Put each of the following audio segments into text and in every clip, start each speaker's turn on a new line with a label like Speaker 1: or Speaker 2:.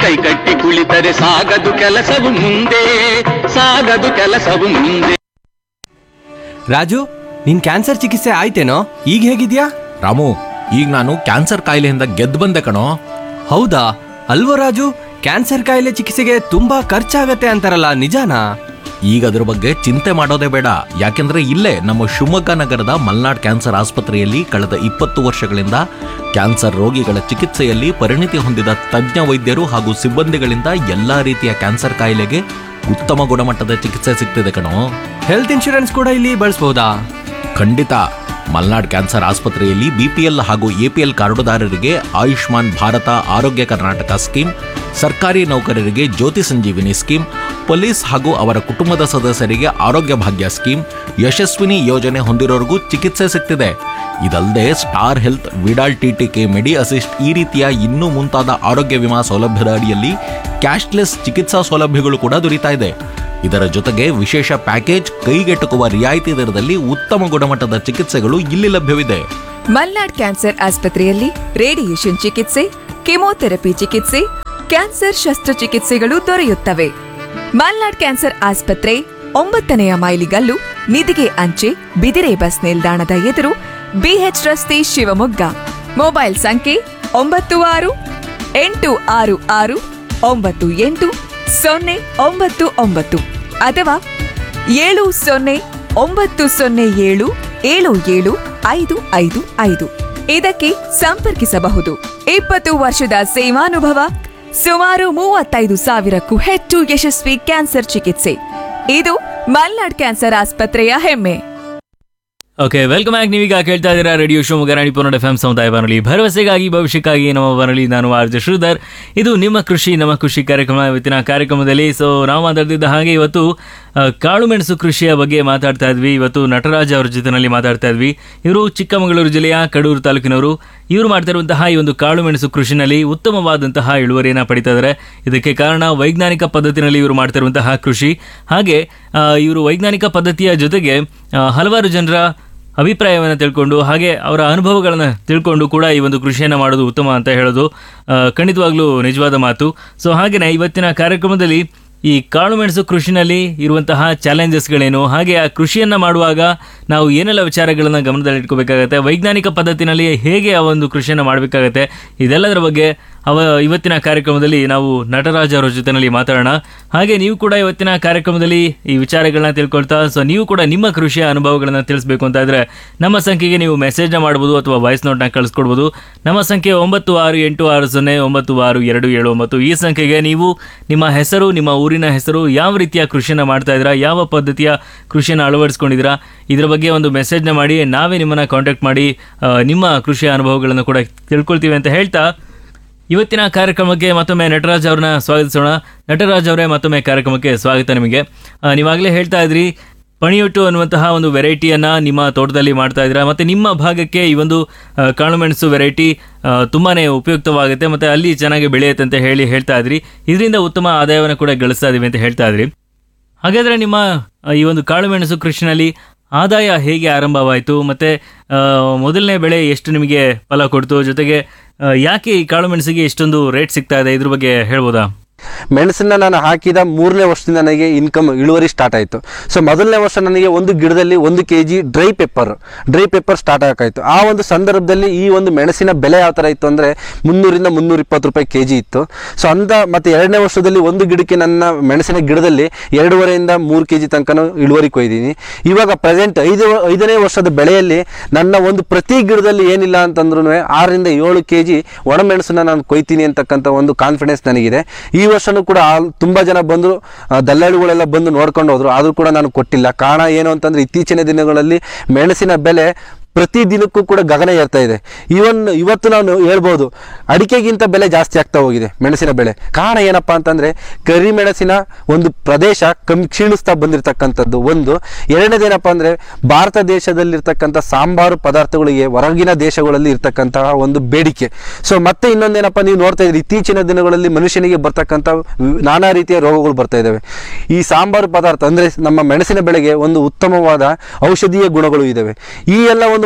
Speaker 1: ಕೈಕಟ್ಟಿ ಕುಳಿತರೆ ಸಾಗದು ಕೆಲಸವು ಮುಂದೆ ಸಾಗದು ಕೆಲಸವು ಮುಂದೆ
Speaker 2: ರಾಜು ನಿನ್ ಕ್ಯಾನ್ಸರ್ ಚಿಕಿತ್ಸೆ ಆಯ್ತೇನೋ ಈಗ ಹೇಗಿದ್ಯಾ
Speaker 3: ರಾಮು ಈಗ ನಾನು ಕ್ಯಾನ್ಸರ್ ಕಾಯಿಲೆಯಿಂದ ಗೆದ್ದು ಬಂದೆ ಕಣೋ
Speaker 2: ಹೌದಾ ಅಲ್ವೋ ರಾಜು ಕ್ಯಾನ್ಸರ್ ಕಾಯಿಲೆ ಚಿಕಿತ್ಸೆಗೆ ತುಂಬಾ ಖರ್ಚಾಗತ್ತೆ ಅಂತಾರಲ್ಲ ನಿಜಾನಾ
Speaker 3: ಈಗ ಅದ್ರ ಬಗ್ಗೆ ಚಿಂತೆ ಮಾಡೋದೇ ಬೇಡ ಯಾಕೆಂದ್ರೆ ಇಲ್ಲೇ ನಮ್ಮ ಶಿವಮೊಗ್ಗ ನಗರದ ಮಲ್ನಾಡ್ ಕ್ಯಾನ್ಸರ್ ಆಸ್ಪತ್ರೆಯಲ್ಲಿ ಕಳೆದ ಇಪ್ಪತ್ತು ವರ್ಷಗಳಿಂದ ಕ್ಯಾನ್ಸರ್ ರೋಗಿಗಳ ಚಿಕಿತ್ಸೆಯಲ್ಲಿ ಪರಿಣಿತಿ ಹೊಂದಿದ ತಜ್ಞ ವೈದ್ಯರು ಹಾಗೂ ಸಿಬ್ಬಂದಿಗಳಿಂದ ಎಲ್ಲಾ ರೀತಿಯ ಕ್ಯಾನ್ಸರ್ ಕಾಯಿಲೆಗೆ ಉತ್ತಮ ಗುಣಮಟ್ಟದ ಚಿಕಿತ್ಸೆ ಸಿಗ್ತಿದೆ ಕಣೋ
Speaker 2: ಹೆಲ್ತ್ ಇನ್ಶೂರೆನ್ಸ್ ಕೂಡ ಇಲ್ಲಿ ಬಳಸ್ಬೋದಾ
Speaker 3: ಖಂಡಿತ ಮಲ್ನಾಡ್ ಕ್ಯಾನ್ಸರ್ ಆಸ್ಪತ್ರೆಯಲ್ಲಿ ಬಿಪಿಎಲ್ ಹಾಗೂ ಎಪಿಎಲ್ ಕಾರ್ಡುದಾರರಿಗೆ ಆಯುಷ್ಮಾನ್ ಭಾರತ ಆರೋಗ್ಯ ಕರ್ನಾಟಕ ಸ್ಕೀಮ್ ಸರ್ಕಾರಿ ನೌಕರರಿಗೆ ಜ್ಯೋತಿ ಸಂಜೀವಿನಿ ಸ್ಕೀಮ್ ಪೊಲೀಸ್ ಹಾಗೂ ಅವರ ಕುಟುಂಬದ ಸದಸ್ಯರಿಗೆ ಆರೋಗ್ಯ ಭಾಗ್ಯ ಸ್ಕೀಮ್ ಯಶಸ್ವಿನಿ ಯೋಜನೆ ಹೊಂದಿರೋರಿಗೂ ಚಿಕಿತ್ಸೆ ಸಿಗ್ತಿದೆ ಇದಲ್ಲದೆ star health Vidal TTK medi assist ಈ ರೀತಿಯ ಇನ್ನೂ ಮುಂತಾದ ಆರೋಗ್ಯ ವಿಮಾ ಸೌಲಭ್ಯದ ಅಡಿಯಲ್ಲಿ ಕ್ಯಾಶ್ಲೆಸ್ ಚಿಕಿತ್ಸಾ ಸೌಲಭ್ಯಗಳು ಕೂಡ ದೊರೀತಾ ಇದೆ ಇದರ ಜೊತೆಗೆ ವಿಶೇಷ ಪ್ಯಾಕೇಜ್ ಕೈಗೆಟುಕುವ ರಿಯಾಯಿತಿ ದರದಲ್ಲಿ ಉತ್ತಮ ಗುಣಮಟ್ಟದ ಚಿಕಿತ್ಸೆಗಳು ಇಲ್ಲಿ ಲಭ್ಯವಿದೆ
Speaker 4: ಮಲ್ನಾಡ್ ಕ್ಯಾನ್ಸರ್ ಆಸ್ಪತ್ರೆಯಲ್ಲಿ ರೇಡಿಯೇಷನ್ ಚಿಕಿತ್ಸೆ ಕೆಮೊಥೆರಪಿ ಚಿಕಿತ್ಸೆ ಕ್ಯಾನ್ಸರ್ ಶಸ್ತ್ರಚಿಕಿತ್ಸೆಗಳು ದೊರೆಯುತ್ತವೆ ಮಲ್ನಾಡ್ ಕ್ಯಾನ್ಸರ್ ಆಸ್ಪತ್ರೆ ಒಂಬತ್ತನೆಯ ಮೈಲಿಗಲ್ಲು ನಿಧಿಗೆ ಅಂಚೆ ಬಿದಿರೆ ಬಸ್ ನಿಲ್ದಾಣದ ಎದುರು ಬಿಎಚ್ ರಸ್ತೆ ಶಿವಮೊಗ್ಗ ಮೊಬೈಲ್ ಸಂಖ್ಯೆ ಒಂಬತ್ತು ಆರು ಎಂಟು ಆರು ಆರು ಒಂಬತ್ತು ಎಂಟು ಸೊನ್ನೆ ಒಂಬತ್ತು ಒಂಬತ್ತು ಅಥವಾ ಏಳು ಸೊನ್ನೆ ಒಂಬತ್ತು ಸೊನ್ನೆ ಏಳು ಏಳು ಏಳು ಐದು ಐದು ಐದು ಇದಕ್ಕೆ ಸಂಪರ್ಕಿಸಬಹುದು ಇಪ್ಪತ್ತು ವರ್ಷದ ಸೇವಾನುಭವ ಸುಮಾರು ಮೂವತ್ತೈದು ಸಾವಿರಕ್ಕೂ ಹೆಚ್ಚು ಯಶಸ್ವಿ ಕ್ಯಾನ್ಸರ್ ಚಿಕಿತ್ಸೆ ಇದು ಮಲ್ನಾಡ್ ಕ್ಯಾನ್ಸರ್ ಆಸ್ಪತ್ರೆಯ ಹೆಮ್ಮೆ
Speaker 5: ಓಕೆ ವೆಲ್ಕಮ್ ಬ್ಯಾಕ್ ನೀವೀಗ ಕೇಳ್ತಾ ಇದ್ದೀರಾ radio Shivamogga Ranipura F M ಸಮುದಾಯ ಬಾನುಲಿ ಭರವಸೆಗಾಗಿ ಭವಿಷ್ಯಕ್ಕಾಗಿ ನಮ್ಮ ಬಾನುಲಿ ನಾನು ಆರ್ ಜೆ ಶ್ರೀಧರ್ ಇದು ನಿಮ್ಮ ಕೃಷಿ ನಮ್ಮ ಕೃಷಿ ಕಾರ್ಯಕ್ರಮ ಇವತ್ತಿನ ಕಾರ್ಯಕ್ರಮದಲ್ಲಿ ಸೊ ನಾವು ಮಾತಾಡ್ತಿದ್ದ ಹಾಗೆ ಇವತ್ತು ಆ, ಕಾಳುಮೆಣಸು ಕೃಷಿಯ ಬಗ್ಗೆ ಮಾತಾಡ್ತಾ ಇದ್ವಿ ಇವತ್ತು ನಟರಾಜ್ ಅವ್ರ ಜೊತೆನಲ್ಲಿ ಮಾತಾಡ್ತಾ ಇದ್ವಿ ಇವರು ಚಿಕ್ಕಮಗಳೂರು ಜಿಲ್ಲೆಯ ಕಡೂರು ತಾಲೂಕಿನವರು ಇವರು ಮಾಡ್ತಾ ಇರುವಂತಹ ಈ ಒಂದು ಕಾಳುಮೆಣಸು ಕೃಷಿನಲ್ಲಿ ಉತ್ತಮವಾದಂತಹ ಇಳುವರಿಯನ್ನು ಪಡಿತಾ ಇದ್ದಾರೆ ಇದಕ್ಕೆ ಕಾರಣ ವೈಜ್ಞಾನಿಕ ಪದ್ಧತಿನಲ್ಲಿ ಇವರು ಮಾಡ್ತಾ ಇರುವಂತಹ ಕೃಷಿ ಹಾಗೆ ಆ, ಇವರು ವೈಜ್ಞಾನಿಕ ಪದ್ಧತಿಯ ಜೊತೆಗೆ ಆ, ಹಲವಾರು ಜನರ ಅಭಿಪ್ರಾಯವನ್ನು ತಿಳ್ಕೊಂಡು ಹಾಗೆ ಅವರ ಅನುಭವಗಳನ್ನು ತಿಳ್ಕೊಂಡು ಕೂಡ ಈ ಒಂದು ಕೃಷಿಯನ್ನು ಮಾಡೋದು ಉತ್ತಮ ಅಂತ ಹೇಳೋದು ಆ, ಖಂಡಿತವಾಗ್ಲೂ ನಿಜವಾದ ಮಾತು ಸೊ ಹಾಗೆಯೇ ಇವತ್ತಿನ ಕಾರ್ಯಕ್ರಮದಲ್ಲಿ ಈ ಕಾಳುಮೆಣಸು ಕೃಷಿನಲ್ಲಿ ಇರುವಂತಹ ಚಾಲೆಂಜಸ್ಗಳೇನು ಹಾಗೆ ಆ ಕೃಷಿಯನ್ನು ಮಾಡುವಾಗ ನಾವು ಏನೆಲ್ಲ ವಿಚಾರಗಳನ್ನು ಗಮನದಲ್ಲಿಟ್ಕೋಬೇಕಾಗತ್ತೆ ವೈಜ್ಞಾನಿಕ ಪದ್ಧತಿನಲ್ಲಿ ಹೇಗೆ ಆ ಒಂದು ಕೃಷಿಯನ್ನು ಮಾಡಬೇಕಾಗತ್ತೆ ಇದೆಲ್ಲದರ ಬಗ್ಗೆ ಅವ ಇವತ್ತಿನ ಕಾರ್ಯಕ್ರಮದಲ್ಲಿ ನಾವು ನಟರಾಜ್ ಅವರ ಜೊತೆನಲ್ಲಿ ಮಾತಾಡೋಣ ಹಾಗೆ ನೀವು ಕೂಡ ಇವತ್ತಿನ ಕಾರ್ಯಕ್ರಮದಲ್ಲಿ ಈ ವಿಚಾರಗಳನ್ನ ತಿಳ್ಕೊಳ್ತಾ ಸೊ ನೀವು ಕೂಡ ನಿಮ್ಮ ಕೃಷಿಯ ಅನುಭವಗಳನ್ನ ತಿಳಿಸ್ಬೇಕು ಅಂತ ಇದ್ರೆ ನಮ್ಮ ಸಂಖ್ಯೆಗೆ ನೀವು ಮೆಸೇಜ್ನ ಮಾಡ್ಬೋದು ಅಥವಾ ವಾಯ್ಸ್ ನೋಟ್ನ ಕಳಿಸ್ಕೊಡ್ಬೋದು ನಮ್ಮ ಸಂಖ್ಯೆ ಒಂಬತ್ತು ಆರು ಎಂಟು ಆರು ಸೊನ್ನೆ ಒಂಬತ್ತು ಆರು ಎರಡು ಏಳು ಒಂಬತ್ತು ಈ ಸಂಖ್ಯೆಗೆ ನೀವು ನಿಮ್ಮ ಹೆಸರು ನಿಮ್ಮ ಊರಿನ ಹೆಸರು ಯಾವ ರೀತಿಯ ಕೃಷಿಯನ್ನು ಮಾಡ್ತಾ ಇದ್ದೀರಾ ಯಾವ ಪದ್ಧತಿಯ ಕೃಷಿಯನ್ನು ಅಳವಡಿಸ್ಕೊಂಡಿದ್ದೀರಾ ಇದರ ಬಗ್ಗೆ ಒಂದು ಮೆಸೇಜ್ನ ಮಾಡಿ ನಾವೇ ನಿಮ್ಮನ್ನು ಕಾಂಟ್ಯಾಕ್ಟ್ ಮಾಡಿ ಆ, ನಿಮ್ಮ ಕೃಷಿಯ ಅನುಭವಗಳನ್ನು ಕೂಡ ತಿಳ್ಕೊಳ್ತೀವಿ ಅಂತ ಹೇಳ್ತಾ ಇವತ್ತಿನ ಕಾರ್ಯಕ್ರಮಕ್ಕೆ ಮತ್ತೊಮ್ಮೆ ನಟರಾಜ್ ಅವ್ರನ್ನ ಸ್ವಾಗತಿಸೋಣ ನಟರಾಜ್ ಅವರೇ ಮತ್ತೊಮ್ಮೆ ಕಾರ್ಯಕ್ರಮಕ್ಕೆ ಸ್ವಾಗತ ನಿಮಗೆ ಆ, ನೀವಾಗಲೇ ಹೇಳ್ತಾ ಇದ್ರಿ ಪಣಿಯೊಟ್ಟು ಅನ್ನುವಂತಹ ಒಂದು ವೆರೈಟಿಯನ್ನ ನಿಮ್ಮ ತೋಟದಲ್ಲಿ ಮಾಡ್ತಾ ಇದ್ದೀರಾ ಮತ್ತೆ ನಿಮ್ಮ ಭಾಗಕ್ಕೆ ಈ ಒಂದು ಆ, ಕಾಳುಮೆಣಸು ವೆರೈಟಿ ಆ, ತುಂಬಾನೇ ಉಪಯುಕ್ತವಾಗುತ್ತೆ ಮತ್ತೆ ಅಲ್ಲಿ ಚೆನ್ನಾಗಿ ಬೆಳೆಯುತ್ತೆ ಅಂತ ಹೇಳಿ ಹೇಳ್ತಾ ಇದ್ರಿ ಇದರಿಂದ ಉತ್ತಮ ಆದಾಯವನ್ನು ಕೂಡ ಗಳಿಸ್ತಾ ಇದೀವಿ ಅಂತ ಹೇಳ್ತಾ ಇದ್ರಿ ಹಾಗಾದ್ರೆ ನಿಮ್ಮ ಆ, ಈ ಒಂದು ಕಾಳುಮೆಣಸು ಕೃಷಿನಲ್ಲಿ ಆದಾಯ ಹೇಗೆ ಆರಂಭವಾಯಿತು ಮತ್ತೆ ಆ, ಮೊದಲನೇ ಬೆಳೆ ಎಷ್ಟು ನಿಮಗೆ ಫಲ ಕೊಡ್ತು ಜೊತೆಗೆ ಆ, ಯಾಕೆ ಈ ಕಾಳುಮೆಣಸಿಗೆ ಇಷ್ಟೊಂದು ರೇಟ್ ಸಿಗ್ತಾ ಇದೆ ಇದ್ರ ಬಗ್ಗೆ ಹೇಳ್ಬೋದಾ
Speaker 6: ಮೆಣಸನ್ನ ನಾನು ಹಾಕಿದ ಮೂರನೇ ವರ್ಷದಿಂದ ನನಗೆ ಇನ್ಕಮ್ ಇಳುವರಿ ಸ್ಟಾರ್ಟ್ ಆಯಿತು ಸೊ ಮೊದಲನೇ ವರ್ಷ ನನಗೆ ಒಂದು ಗಿಡದಲ್ಲಿ ಒಂದು K G dry pepper dry pepper start ಆಗಾಯಿತು ಆ ಒಂದು ಸಂದರ್ಭದಲ್ಲಿ ಈ ಒಂದು ಮೆಣಸಿನ ಬೆಲೆ ಯಾವ ಥರ ಇತ್ತು ಅಂದರೆ ಮುನ್ನೂರಿಂದ ಮುನ್ನೂರ ಇಪ್ಪತ್ತು ರೂಪಾಯಿ ಕೆ ಜಿ ಇತ್ತು ಸೊ ಅಂದ ಮತ್ತು ಎರಡನೇ ವರ್ಷದಲ್ಲಿ ಒಂದು ಗಿಡಕ್ಕೆ ನನ್ನ ಮೆಣಸಿನ ಗಿಡದಲ್ಲಿ ಎರಡೂವರೆಯಿಂದ ಮೂರು ಕೆ ಜಿ ತನಕ ಇಳುವರಿ ಕೊಯ್ದೀನಿ ಇವಾಗ ಪ್ರೆಸೆಂಟ್ ಐದು ಐದನೇ ವರ್ಷದ ಬೆಳೆಯಲ್ಲಿ ನನ್ನ ಒಂದು ಪ್ರತಿ ಗಿಡದಲ್ಲಿ ಏನಿಲ್ಲ ಅಂತಂದ್ರೂ ಆರರಿಂದ ಏಳು ಕೆ ಜಿ ಒಣಮೆಣಸನ್ನ ನಾನು ಕೊಯ್ತೀನಿ ಅಂತಕ್ಕಂಥ ಒಂದು ಕಾನ್ಫಿಡೆನ್ಸ್ ನನಗಿದೆ ಈ ವರ್ಷನೂ ಕೂಡ ಆಲ್- ತುಂಬಾ ಜನ ಬಂದರು ದಲ್ಲಾಳಿಗಳೆಲ್ಲ ಬಂದು ನೋಡ್ಕೊಂಡು ಹೋದ್ರು ಆದರೂ ಕೂಡ ನಾನು ಕೊಟ್ಟಿಲ್ಲ ಕಾರಣ ಏನು ಅಂತಂದ್ರೆ ಇತ್ತೀಚಿನ ದಿನಗಳಲ್ಲಿ ಮೆಣಸಿನ ಬೆಲೆ ಪ್ರತಿ ದಿನಕ್ಕೂ ಕೂಡ ಗಗನ ಏರ್ತಾ ಇದೆ ಇವನ್ ಇವತ್ತು ನಾನು ಹೇಳ್ಬೋದು ಅಡಿಕೆಗಿಂತ ಬೆಲೆ ಜಾಸ್ತಿ ಆಗ್ತಾ ಹೋಗಿದೆ ಮೆಣಸಿನ ಬೆಲೆ ಕಾರಣ ಏನಪ್ಪಾ ಅಂತಂದ್ರೆ ಕರಿಮೆಣಸಿನ ಒಂದು ಪ್ರದೇಶ ಕಮ್ಮಿ ಕ್ಷೀಣಿಸ್ತಾ ಬಂದಿರತಕ್ಕಂಥದ್ದು ಒಂದು ಎರಡನೇದೇನಪ್ಪ ಅಂದ್ರೆ ಭಾರತ ದೇಶದಲ್ಲಿರ್ತಕ್ಕಂಥ ಸಾಂಬಾರು ಪದಾರ್ಥಗಳಿಗೆ ಹೊರಗಿನ ದೇಶಗಳಲ್ಲಿ ಇರ್ತಕ್ಕಂತಹ ಒಂದು ಬೇಡಿಕೆ ಸೊ ಮತ್ತೆ ಇನ್ನೊಂದೇನಪ್ಪ ನೀವು ನೋಡ್ತಾ ಇದ್ರಿ ಇತ್ತೀಚಿನ ದಿನಗಳಲ್ಲಿ ಮನುಷ್ಯನಿಗೆ ಬರ್ತಕ್ಕಂಥ ವಿ- ನಾನಾ ರೀತಿಯ ರೋಗಗಳು ಬರ್ತಾ ಇದ್ದಾವೆ ಈ ಸಾಂಬಾರು ಪದಾರ್ಥ ಅಂದ್ರೆ ನಮ್ಮ ಮೆಣಸಿನ ಬೆಳೆಗೆ ಒಂದು ಉತ್ತಮವಾದ ಔಷಧೀಯ ಗುಣಗಳು ಇದ್ದಾವೆ ಈ ಎಲ್ಲ ಒಂದು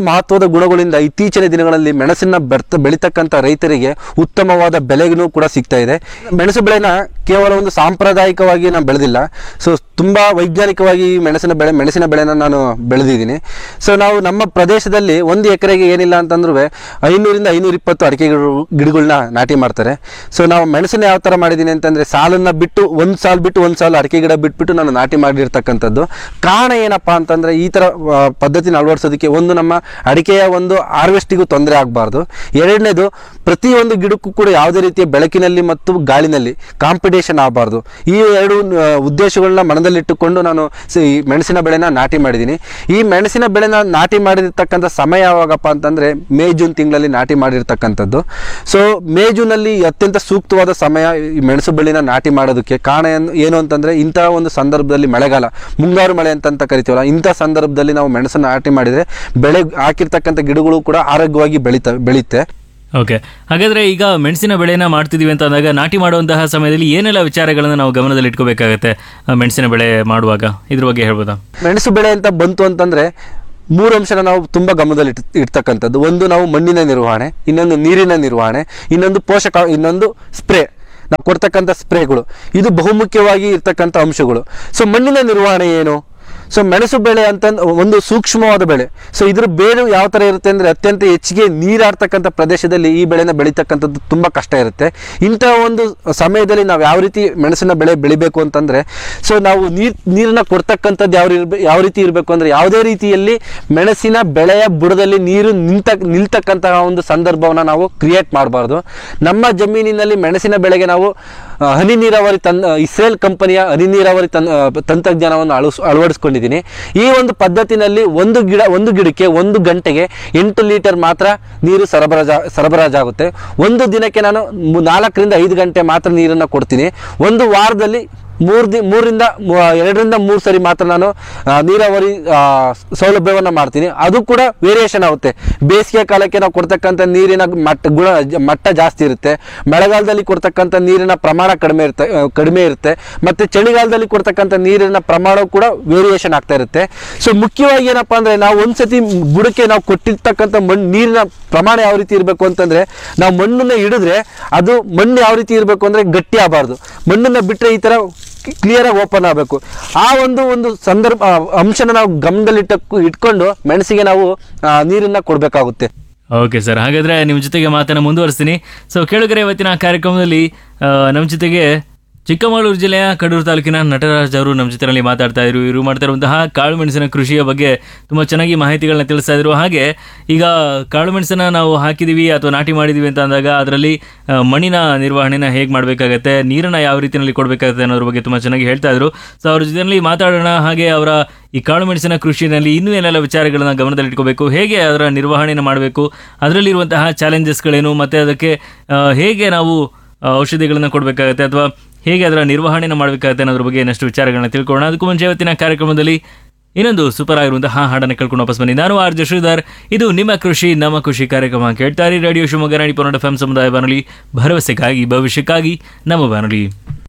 Speaker 6: ಮಹತ್ವದ ಗುಣಗಳಿಂದ ಇತ್ತೀಚಿನ ದಿನಗಳಲ್ಲಿ ಮೆಣಸಿನ ಬೆರ್ತ ಬೆಳೀತಕ್ಕಂಥ ರೈತರಿಗೆ ಉತ್ತಮವಾದ ಬೆಲೆಗೂ ಕೂಡ ಸಿಗ್ತಾ ಇದೆ ಮೆಣಸು ಬೆಳೆನ ಕೇವಲ ಒಂದು ಸಾಂಪ್ರದಾಯಿಕವಾಗಿ ನಾನು ಬೆಳೆದಿಲ್ಲ ಸೊ ತುಂಬ ವೈಜ್ಞಾನಿಕವಾಗಿ ಈ ಮೆಣಸಿನ ಬೆಳೆ ಮೆಣಸಿನ ಬೆಳೆನ ನಾನು ಬೆಳೆದಿದ್ದೀನಿ ಸೊ ನಾವು ನಮ್ಮ ಪ್ರದೇಶದಲ್ಲಿ ಒಂದು ಎಕರೆಗೆ ಏನಿಲ್ಲ ಅಂತಂದ್ರೂ ಐನೂರಿಂದ ಐನೂರ ಇಪ್ಪತ್ತು ಅಡಿಕೆ ಗಿಡ- ಗಿಡಗಳನ್ನ ನಾಟಿ ಮಾಡ್ತಾರೆ ಸೊ ನಾವು ಮೆಣಸಿನ ಯಾವ ಥರ ಮಾಡಿದ್ದೀನಿ ಅಂತಂದರೆ ಸಾಲನ್ನು ಬಿಟ್ಟು ಒಂದು ಸಾಲು ಬಿಟ್ಟು ಒಂದು ಸಾಲು ಅಡಿಕೆ ಗಿಡ ಬಿಟ್ಬಿಟ್ಟು ನಾನು ನಾಟಿ ಮಾಡಿರ್ತಕ್ಕಂಥದ್ದು ಕಾರಣ ಏನಪ್ಪ ಅಂತಂದರೆ ಈ ಥರ ಆ, ಪದ್ಧತಿನ ಅಳವಡಿಸೋದಕ್ಕೆ ಒಂದು ನಮ್ಮ ಅಡಿಕೆಯ ಒಂದು ಹಾರ್ವೆಸ್ಟಿಗೂ ತೊಂದರೆ ಆಗಬಾರ್ದು ಎರಡನೇದು ಪ್ರತಿಯೊಂದು ಗಿಡಕ್ಕೂ ಕೂಡ ಯಾವುದೇ ರೀತಿಯ ಬೆಳಕಿನಲ್ಲಿ ಮತ್ತು ಗಾಳಿನಲ್ಲಿ ಕಾಂಪಿಟೇಷನ್ ಆಗಬಾರ್ದು ಈ ಎರಡು ಆ, ಉದ್ದೇಶಗಳನ್ನ ಮನದಲ್ಲಿಟ್ಟುಕೊಂಡು ನಾನು ಸ- ಈ ಮೆಣಸಿನ ಬೆಳೆನ ನಾಟಿ ಮಾಡಿದ್ದೀನಿ ಈ ಮೆಣಸಿನ ಬೆಳೆನ ನಾಟಿ ಮಾಡಿರ್ತಕ್ಕಂಥ ಸಮಯ ಯಾವಾಗಪ್ಪ ಅಂತಂದರೆ ಮೇ ಜೂನ್ ತಿಂಗಳಲ್ಲಿ ನಾಟಿ ಮಾಡಿರ್ತಕ್ಕಂಥದ್ದು ಸೊ ಮೇ ಜೂನಲ್ಲಿ ಅತ್ಯಂತ ಸೂಕ್ತವಾದ ಸಮಯ ಈ ಮೆಣಸು ಬೆಳೆನ ನಾಟಿ ಮಾಡೋದಕ್ಕೆ ಕಾರಣ ಏನು ಏನು ಅಂತಂದರೆ ಇಂತಹ ಒಂದು ಸಂದರ್ಭದಲ್ಲಿ ಮಳೆಗಾಲ ಮುಂಗಾರು ಮಳೆ ಅಂತ ಅಂತ ಕರಿತೀವಲ್ಲ ಇಂಥ ಸಂದರ್ಭದಲ್ಲಿ ನಾವು ಮೆಣಸನ್ನು ನಾಟಿ ಮಾಡಿದರೆ ಬೆಳೆ ಹಾಕಿರ್ತಕ್ಕಂಥ ಗಿಡಗಳು ಕೂಡ ಆರೋಗ್ಯವಾಗಿ ಬೆಳೀತವೆ ಬೆಳೆಯುತ್ತೆ
Speaker 5: ಓಕೆ ಹಾಗಾದ್ರೆ ಈಗ ಮೆಣಸಿನ ಬೆಳೆನ ಮಾಡ್ತಿದೀವಿ ಅಂತ ಅಂದಾಗ ನಾಟಿ ಮಾಡುವಂತಹ ಸಮಯದಲ್ಲಿ ಏನೆಲ್ಲ ವಿಚಾರಗಳನ್ನು ನಾವು ಗಮನದಲ್ಲಿ ಇಟ್ಕೋಬೇಕಾಗತ್ತೆ ಆ, ಮೆಣಸಿನ ಬೆಳೆ ಮಾಡುವಾಗ ಇದ್ರ ಬಗ್ಗೆ ಹೇಳ್ಬೋದಾ
Speaker 6: ಮೆಣಸು ಬೆಳೆ ಅಂತ ಬಂತು ಅಂತಂದ್ರೆ ಮೂರು ಅಂಶನ ನಾವು ತುಂಬ ಗಮನದಲ್ಲಿ ಇಟ್ ಇಡ್ತಕ್ಕಂಥದ್ದು ಒಂದು ನಾವು ಮಣ್ಣಿನ ನಿರ್ವಹಣೆ ಇನ್ನೊಂದು ನೀರಿನ ನಿರ್ವಹಣೆ ಇನ್ನೊಂದು ಪೋಷಕ ಇನ್ನೊಂದು ಸ್ಪ್ರೇ ನಾವು ಕೊಡ್ತಕ್ಕಂಥ ಸ್ಪ್ರೇಗಳು ಇದು ಬಹುಮುಖ್ಯವಾಗಿ ಇರ್ತಕ್ಕಂಥ ಅಂಶಗಳು ಸೊ ಮಣ್ಣಿನ ನಿರ್ವಹಣೆ ಏನು ಸೊ ಮೆಣಸು ಬೆಳೆ ಅಂತ ಒಂದು ಸೂಕ್ಷ್ಮವಾದ ಬೆಳೆ ಸೊ ಇದ್ರ ಬೇರು ಯಾವ ಥರ ಇರುತ್ತೆ ಅಂದರೆ ಅತ್ಯಂತ ಹೆಚ್ಚಿಗೆ ನೀರಾಡ್ತಕ್ಕಂಥ ಪ್ರದೇಶದಲ್ಲಿ ಈ ಬೆಳೆನ ಬೆಳೀತಕ್ಕಂಥದ್ದು ತುಂಬ ಕಷ್ಟ ಇರುತ್ತೆ ಇಂಥ ಒಂದು ಸಮಯದಲ್ಲಿ ನಾವು ಯಾವ ರೀತಿ ಮೆಣಸಿನ ಬೆಳೆ ಬೆಳಿಬೇಕು ಅಂತಂದರೆ ಸೊ ನಾವು ನೀರು ನೀರನ್ನ ಕೊಡ್ತಕ್ಕಂಥದ್ದು ಯಾವ ಇರ್ಬೆ ಯಾವ ರೀತಿ ಇರಬೇಕು ಅಂದರೆ ಯಾವುದೇ ರೀತಿಯಲ್ಲಿ ಮೆಣಸಿನ ಬೆಳೆಯ ಬುಡದಲ್ಲಿ ನೀರು ನಿಂತ ನಿಲ್ತಕ್ಕಂತಹ ಒಂದು ಸಂದರ್ಭವನ್ನು ನಾವು ಕ್ರಿಯೇಟ್ ಮಾಡಬಾರ್ದು ನಮ್ಮ ಜಮೀನಿನಲ್ಲಿ ಮೆಣಸಿನ ಬೆಳೆಗೆ ನಾವು ಆ, ಹನಿ ನೀರಾವರಿ ತನ್ ಇಸ್ರೇಲ್ ಕಂಪನಿಯ ಹನಿ ನೀರಾವರಿ ತನ್ ಆ, ತಂತ್ರಜ್ಞಾನವನ್ನು ಅಳವಡಿಸ್ ಅಳವಡಿಸ್ಕೊಂಡಿದ್ದೀನಿ ಈ ಒಂದು ಪದ್ಧತಿನಲ್ಲಿ ಒಂದು ಗಿಡ ಒಂದು ಗಿಡಕ್ಕೆ ಒಂದು ಗಂಟೆಗೆ ಎಂಟು ಲೀಟರ್ ಮಾತ್ರ ನೀರು ಸರಬರಾಜು ಸರಬರಾಜಾಗುತ್ತೆ ಒಂದು ದಿನಕ್ಕೆ ನಾನು ಮು- ನಾಲ್ಕರಿಂದ ಐದು ಗಂಟೆ ಮಾತ್ರ ನೀರನ್ನು ಕೊಡ್ತೀನಿ ಒಂದು ವಾರದಲ್ಲಿ ಮೂರು ದಿ ಮೂರಿಂದ ಮೂ- ಎರಡರಿಂದ ಮೂರು ಸರಿ ಮಾತ್ರ ನಾನು ಆ, ನೀರಾವರಿ ಆ, ಸೌಲಭ್ಯವನ್ನು ಮಾಡ್ತೀನಿ ಅದು ಕೂಡ ವೇರಿಯೇಷನ್ ಆಗುತ್ತೆ ಬೇಸಿಗೆ ಕಾಲಕ್ಕೆ ನಾವು ಕೊಡ್ತಕ್ಕಂಥ ನೀರಿನ ಮಟ್ಟ ಗುಣ ಜ- ಮಟ್ಟ ಜಾಸ್ತಿ ಇರುತ್ತೆ ಮಳೆಗಾಲದಲ್ಲಿ ಕೊಡ್ತಕ್ಕಂಥ ನೀರಿನ ಪ್ರಮಾಣ ಕಡಿಮೆ ಇರುತ್ತೆ ಆ, ಕಡಿಮೆ ಇರುತ್ತೆ ಮತ್ತು ಚಳಿಗಾಲದಲ್ಲಿ ಕೊಡ್ತಕ್ಕಂಥ ನೀರಿನ ಪ್ರಮಾಣ ಕೂಡ ವೇರಿಯೇಷನ್ ಆಗ್ತಾ ಇರುತ್ತೆ ಸೊ ಮುಖ್ಯವಾಗಿ ಏನಪ್ಪ ಅಂದರೆ ನಾವು ಒಂದ್ಸತಿ ಬುಡಕ್ಕೆ ನಾವು ಕೊಟ್ಟಿರ್ತಕ್ಕಂಥ ಮಣ್ಣು ನೀರಿನ ಪ್ರಮಾಣ ಯಾವ ರೀತಿ ಇರಬೇಕು ಅಂತಂದರೆ ನಾವು ಮಣ್ಣನ್ನು ಹಿಡಿದ್ರೆ ಅದು ಮಣ್ಣು ಯಾವ ರೀತಿ ಇರಬೇಕು ಅಂದರೆ ಗಟ್ಟಿ ಆಗಬಾರ್ದು ಮಣ್ಣನ್ನು ಬಿಟ್ಟರೆ ಈ ಥರ ಕ್ಲಿಯರಾಗಿ ಓಪನ್ ಆಗಬೇಕು ಆ ಒಂದು ಒಂದು ಸಂದರ್ಭ ಆ ಅಂಶನ ನಾವು ಗಮನದಲ್ಲಿಟ್ಟ ಇಟ್ಕೊಂಡು ಮೆಣಸಿಗೆ ನಾವು ಆ, ನೀರನ್ನ ಕೊಡಬೇಕಾಗುತ್ತೆ
Speaker 5: ಓಕೆ ಸರ್ ಹಾಗಾದ್ರೆ ನಿಮ್ಮ ಜೊತೆಗೆ ಮಾತನ್ನ ಮುಂದುವರಿಸ್ತೀನಿ ಸೊ ಕೇಳುಗರೆ ಇವತ್ತಿನ ಕಾರ್ಯಕ್ರಮದಲ್ಲಿ ಆ, ನಮ್ಮ ಜೊತೆಗೆ ಚಿಕ್ಕಮಗಳೂರು ಜಿಲ್ಲೆಯ ಕಡೂರು ತಾಲೂಕಿನ ನಟರಾಜ್ ಅವರು ನಮ್ಮ ಜೊತೆಯಲ್ಲಿ ಮಾತಾಡ್ತಾ ಇದ್ರು ಇವರು ಮಾಡ್ತಾ ಇರುವಂತಹ ಕಾಳು ಮೆಣಸಿನ ಕೃಷಿಯ ಬಗ್ಗೆ ತುಂಬ ಚೆನ್ನಾಗಿ ಮಾಹಿತಿಗಳನ್ನ ತಿಳಿಸ್ತಾ ಇದ್ರು ಹಾಗೆ ಈಗ ಕಾಳು ಮೆಣಸನ್ನ ನಾವು ಹಾಕಿದೀವಿ ಅಥವಾ ನಾಟಿ ಮಾಡಿದೀವಿ ಅಂತ ಅಂದಾಗ ಅದರಲ್ಲಿ ಆ, ಮಣ್ಣಿನ ನಿರ್ವಹಣೆನ ಹೇಗೆ ಮಾಡಬೇಕಾಗತ್ತೆ ನೀರನ್ನ ಯಾವ ರೀತಿಯಲ್ಲಿ ಕೊಡಬೇಕಾಗತ್ತೆ ಅನ್ನೋದ್ರ ಬಗ್ಗೆ ತುಂಬ ಚೆನ್ನಾಗಿ ಹೇಳ್ತಾ ಇದ್ರು ಸೊ ಅವ್ರ ಜೊತೆಯಲ್ಲಿ ಮಾತಾಡೋಣ ಹಾಗೆ ಅವರ ಈ ಕಾಳು ಮೆಣಸಿನ ಕೃಷಿನಲ್ಲಿ ಇನ್ನೂ ಏನೆಲ್ಲ ವಿಚಾರಗಳನ್ನ ಗಮನದಲ್ಲಿಟ್ಕೋಬೇಕು ಹೇಗೆ ಅದರ ನಿರ್ವಹಣೆಯನ್ನು ಮಾಡಬೇಕು ಅದರಲ್ಲಿರುವಂತಹ ಚಾಲೆಂಜಸ್ಗಳೇನು ಮತ್ತು ಅದಕ್ಕೆ ಆ, ಹೇಗೆ ನಾವು ಆ, ಔಷಧಿಗಳನ್ನು ಕೊಡಬೇಕಾಗತ್ತೆ ಅಥವಾ ಹೇಗೆ ಅದರ ನಿರ್ವಹಣೆಯನ್ನು ಮಾಡಬೇಕಾಗತ್ತೆ ಅನ್ನೋದ್ರ ಬಗ್ಗೆ ಇನ್ನಷ್ಟು ವಿಚಾರಗಳನ್ನ ತಿಳ್ಕೊಳ್ಳೋಣ ಅದಕ್ಕೂ ಮುಂಚೆ ಇವತ್ತಿನ ಕಾರ್ಯಕ್ರಮದಲ್ಲಿ ಇನ್ನೊಂದು ಸೂಪರ್ ಆಗಿರುವಂತಹ ಹಾಡನ್ನು ಕೇಳ್ಕೊಂಡು ವಾಪಸ್ ಬನ್ನಿ ನಾನು ಆರ್ ಜಶ್ರೀಧರ್ ಇದು ನಿಮ್ಮ ಕೃಷಿ ನಮ್ಮ ಕೃಷಿ ಕಾರ್ಯಕ್ರಮ ಕೇಳ್ತಾರೆ ರೇಡಿಯೋ ಶಿವಮೊಗ್ಗ ನಾಡಿ ಪನ್ನಡ ಎಫ್ ಸಮುದಾಯ ಬಾನುಲಿ ಭರವಸೆಗಾಗಿ ಭವಿಷ್ಯಕ್ಕಾಗಿ ನಮ್ಮ ಬಾನುಲಿ